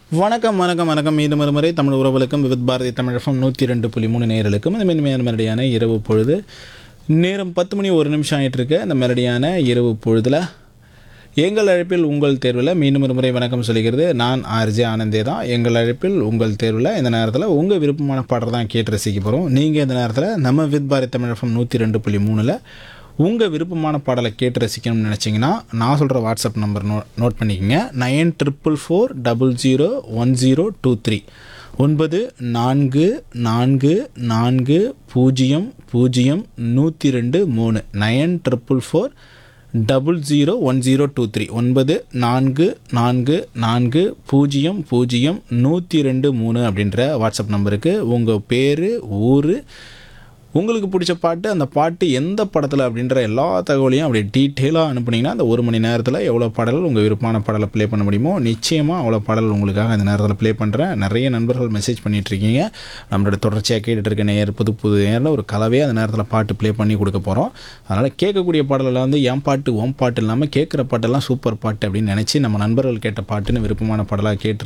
வணக்கம் வணக்கம் வணக்கம் மீண்டும் ஒரு முறை தமிழ் உறவுகளுக்கும் விவித் பாரதி தமிழகம் நூற்றி ரெண்டு புள்ளி மூணு நேயர்களுக்கும் இந்த மென்மையான மெலடியான இரவு பொழுது நேரம் பத்து மணி ஒரு நிமிஷம் ஆகிட்டு இருக்கு அந்த மெலடியான இரவு பொழுதில் எங்கள் அழைப்பில் உங்கள் தேர்வில் மீண்டும் ஒரு முறை வணக்கம் சொல்லிக்கிறது நான் ஆர்ஜே ஆனந்தே தான் எங்கள் அழைப்பில் உங்கள் தேர்வில் இந்த நேரத்தில் உங்கள் விருப்பமான பாடல் தான் கேட்டு ரசிக்க போகிறோம் நீங்கள் இந்த நேரத்தில் நம்ம வித் பாரதி தமிழகம் நூற்றி ரெண்டு புள்ளி மூணில் உங்கள் விருப்பமான பாடலை கேட்டு ரசிக்கணும்னு நினச்சிங்கன்னா நான் சொல்கிற வாட்ஸ்அப் நம்பர் நோ நோட் பண்ணிக்கோங்க nine triple four double zero one zero two three ஒன்பது நான்கு நான்கு நான்கு பூஜ்ஜியம் பூஜ்ஜியம் நூற்றி ரெண்டு மூணு nine triple four double zero one zero two three ஒன்பது நான்கு நான்கு நான்கு பூஜ்ஜியம் பூஜ்ஜியம் நூற்றி ரெண்டு மூணு அப்படின்ற வாட்ஸ்அப் நம்பருக்கு உங்கள் பேர் ஊர் உங்களுக்கு பிடிச்ச பாட்டு அந்த பாட்டு எந்த படத்தில் அப்படின்ற எல்லா தகவலையும் அப்படி டீட்டெயிலாக அனுப்புனீங்கன்னா அந்த ஒரு மணி நேரத்தில் எவ்வளோ பாடல்கள் உங்கள் விருப்பமான பாடலை ப்ளே பண்ண முடியுமோ நிச்சயமாக அவ்வளோ பாடல் உங்களுக்காக அந்த நேரத்தில் ப்ளே பண்ணுறேன் நிறைய நண்பர்கள் மெசேஜ் பண்ணிட்டு இருக்கீங்க நம்மளோட தொடர்ச்சியாக கேட்டுட்டு இருக்க நேர் புது புது நேரில் ஒரு கலவையாக அந்த நேரத்தில் பாட்டு ப்ளே பண்ணி கொடுக்க போகிறோம் அதனால் கேட்கக்கூடிய பாடலில் வந்து என் பாட்டு ஓம் பாட்டு இல்லாமல் கேட்குற பாட்டெல்லாம் சூப்பர் பாட்டு அப்படின்னு நினச்சி நம்ம நண்பர்கள் கேட்ட பாட்டுன்னு விருப்பமான பாடலாக கேட்டு